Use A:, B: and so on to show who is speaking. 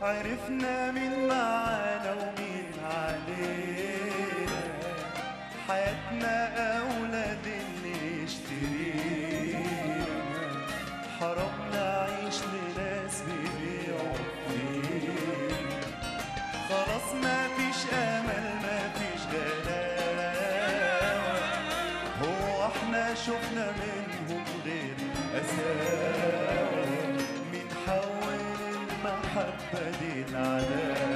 A: عرفنا مين معانا ومين علينا حياتنا أولاد اللي يشترينا حرام نعيش لناس بيبيعوا فينا خلاص ما فيش امل ما فيش غلاوة هو احنا شفنا منهم غير قساوة مين حول المحبة دي العداوة